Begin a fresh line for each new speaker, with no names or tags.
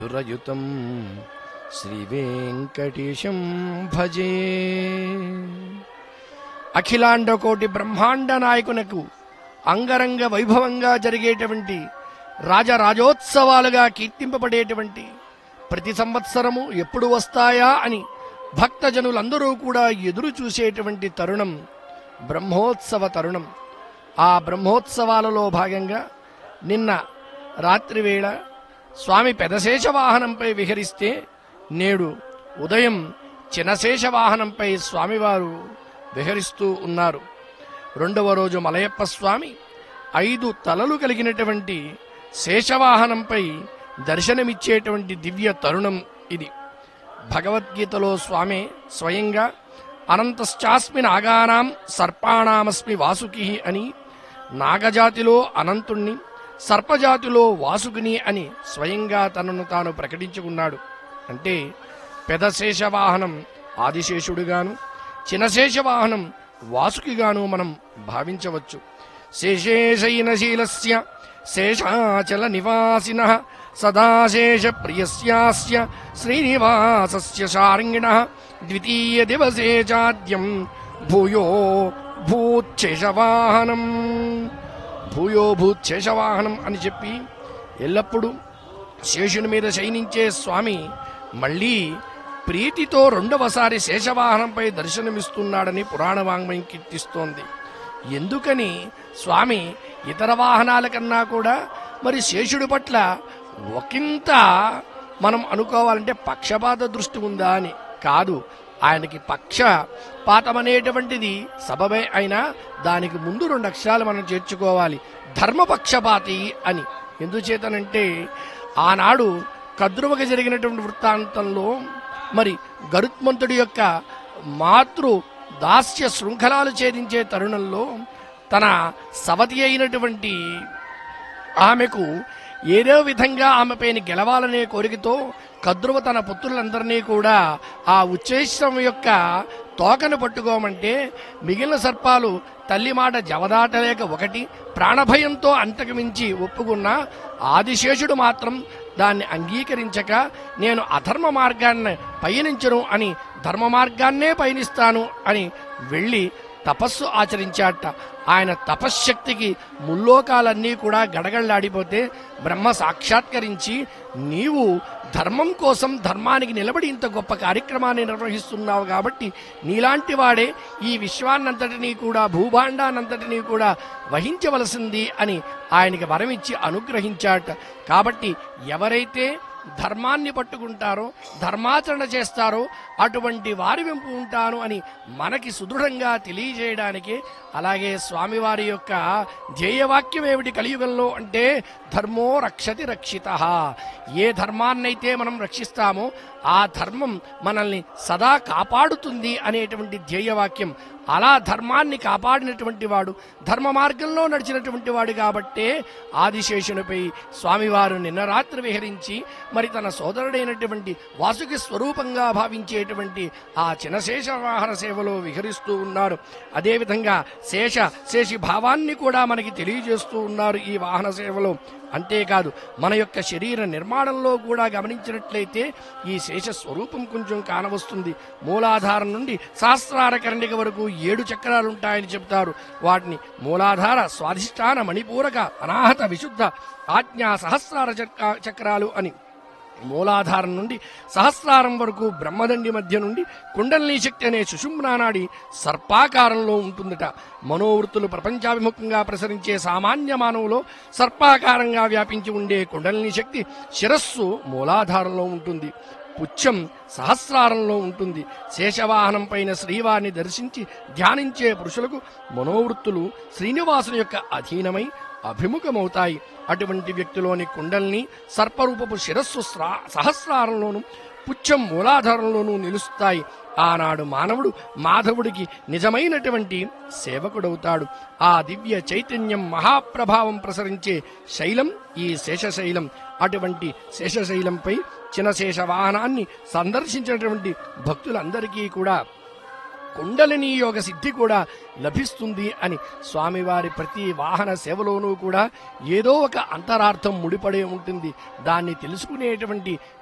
సురయుతం శ్రీవేంకటేశం భజే అఖిలాండకోటి బ్రహ్మాండ నాయకునకు అంగరంగ వైభవంగా జరిగేటువంటి రాజరాజోత్సవాలుగా కీర్తింపబడేటువంటి ప్రతి సంవత్సరము ఎప్పుడు వస్తాయా అని భక్తజనులందరూ కూడా ఎదురు చూసేటువంటి తరుణం బ్రహ్మోత్సవ తరుణం ఆ బ్రహ్మోత్సవాలలో భాగంగా నిన్న రాత్రివేళ స్వామి పెదశేష వాహనంపై విహరిస్తే నేడు ఉదయం చినశేష వాహనంపై స్వామివారు విహరిస్తూ ఉన్నారు రెండవ రోజు మలయప్ప స్వామి ఐదు తలలు కలిగినటువంటి శేషవాహనంపై దర్శనమిచ్చేటువంటి దివ్య తరుణం ఇది భగవద్గీతలో స్వామి స్వయంగా అనంతశ్చాస్మి నాగానాం సర్పాణామస్మి వాసుకి అని నాగజాతిలో అనంతుణ్ణి సర్పజాతిలో వాసుకుని అని స్వయంగా తనను తాను ప్రకటించుకున్నాడు అంటే పెదశేష వాహనం ఆదిశేషుడుగాను చినశేష వాహనం వాసుకిగాను మనం భావించవచ్చు శేషేశైనశీలస్య శేషాచల నివాసిన సదాశేష ప్రియస్యాస్య శ్రీనివాసస్య శారింగిణ ద్వితీయ దివసే చాద్యం భూయో భూచ్చేషవాహనం భూయో భూచ్చేషవాహనం అని చెప్పి ఎల్లప్పుడూ శేషుని మీద శయనించే స్వామి మళ్ళీ ప్రీతితో రెండవసారి శేషవాహనంపై దర్శనమిస్తున్నాడని పురాణ వాంగ్మయం కీర్తిస్తోంది ఎందుకని స్వామి ఇతర వాహనాల కన్నా కూడా మరి శేషుడి పట్ల ఒకంత మనం అనుకోవాలంటే పక్షపాత దృష్టి ఉందా అని కాదు ఆయనకి పక్షపాతం అనేటువంటిది సబబే అయినా దానికి ముందు రెండు అక్షరాలు మనం చేర్చుకోవాలి ధర్మపక్షపాతి అని ఎందుచేతనంటే ఆనాడు కద్రువక జరిగినటువంటి వృత్తాంతంలో మరి గరుత్మంతుడి యొక్క మాతృ దాస్య శృంఖలాలు ఛేదించే తరుణంలో తన సవతి అయినటువంటి ఆమెకు ఏదో విధంగా ఆమెపైన గెలవాలనే కోరికతో కద్రువ తన పుత్రులందరినీ కూడా ఆ ఉచ్చేశ్రం యొక్క తోకను పట్టుకోమంటే మిగిలిన సర్పాలు తల్లి మాట జవదాటలేక ఒకటి ప్రాణభయంతో అంతకు మించి ఒప్పుకున్న ఆదిశేషుడు మాత్రం దాన్ని అంగీకరించక నేను అధర్మ మార్గాన్ని పయనించను అని ధర్మ మార్గాన్నే పయనిస్తాను అని వెళ్ళి తపస్సు ఆచరించాట ఆయన తపశ్శక్తికి ముల్లోకాలన్నీ కూడా గడగళ్ళాడిపోతే బ్రహ్మ సాక్షాత్కరించి నీవు ధర్మం కోసం ధర్మానికి నిలబడి ఇంత గొప్ప కార్యక్రమాన్ని నిర్వహిస్తున్నావు కాబట్టి నీలాంటి వాడే ఈ విశ్వాన్నంతటినీ కూడా భూభాండానంతటినీ కూడా వహించవలసింది అని ఆయనకి వరమిచ్చి అనుగ్రహించాట కాబట్టి ఎవరైతే ధర్మాన్ని పట్టుకుంటారో ధర్మాచరణ చేస్తారో అటువంటి వారి వెంపు ఉంటాను అని మనకి సుదృఢంగా తెలియజేయడానికి అలాగే స్వామివారి యొక్క ధ్యేయవాక్యం ఏమిటి కలియుగంలో అంటే ధర్మో రక్షతి రక్షిత ఏ ధర్మాన్నైతే మనం రక్షిస్తామో ఆ ధర్మం మనల్ని సదా కాపాడుతుంది అనేటువంటి ధ్యేయవాక్యం అలా ధర్మాన్ని కాపాడినటువంటి వాడు ధర్మ మార్గంలో నడిచినటువంటి వాడు కాబట్టే ఆదిశేషునిపై స్వామివారు నిన్న రాత్రి విహరించి మరి తన సోదరుడైనటువంటి వాసుకి స్వరూపంగా భావించేటువంటి ఆ చినశేష వాహన సేవలో విహరిస్తూ ఉన్నారు అదేవిధంగా శేష శేషి భావాన్ని కూడా మనకి తెలియజేస్తూ ఉన్నారు ఈ వాహన సేవలో అంతేకాదు మన యొక్క శరీర నిర్మాణంలో కూడా గమనించినట్లయితే ఈ శేష స్వరూపం కొంచెం కానవస్తుంది మూలాధారం నుండి సహస్రార కరణిక వరకు ఏడు చక్రాలు ఉంటాయని చెప్తారు వాటిని మూలాధార స్వాధిష్టాన మణిపూరక అనాహత విశుద్ధ ఆజ్ఞా సహస్రార చక్ర- చక్రాలు అని మూలాధారం నుండి సహస్రారం వరకు బ్రహ్మదండి మధ్య నుండి కుండలిని శక్తి అనే సుషుమ్నానాడి సర్పాకారంలో ఉంటుందట మనోవృత్తులు ప్రపంచాభిముఖంగా ప్రసరించే సామాన్య మానవులో సర్పాకారంగా వ్యాపించి ఉండే కుండలిని శక్తి శిరస్సు మూలాధారంలో ఉంటుంది పుచ్చం సహస్రారంలో ఉంటుంది శేషవాహనం పైన శ్రీవారిని దర్శించి ధ్యానించే పురుషులకు మనోవృత్తులు శ్రీనివాసుని యొక్క అధీనమై అభిముఖమవుతాయి అటువంటి వ్యక్తిలోని కుండల్ని సర్పరూపపు శిరస్సు స్రా- సహస్రారంలోను పుచ్చం మూలాధారంలోనూ నిలుస్తాయి ఆనాడు మానవుడు మాధవుడికి నిజమైనటువంటి సేవకుడవుతాడు ఆ దివ్య చైతన్యం మహాప్రభావం ప్రసరించే శైలం ఈ శేషశైలం అటువంటి శేషశైలంపై చినశేష వాహనాన్ని సందర్శించినటువంటి భక్తులందరికీ కూడా కుండలిని యోగ సిద్ధి కూడా లభిస్తుంది అని స్వామివారి ప్రతి వాహన సేవలోనూ కూడా ఏదో ఒక అంతరార్థం ముడిపడి ఉంటుంది దాన్ని తెలుసుకునేటువంటి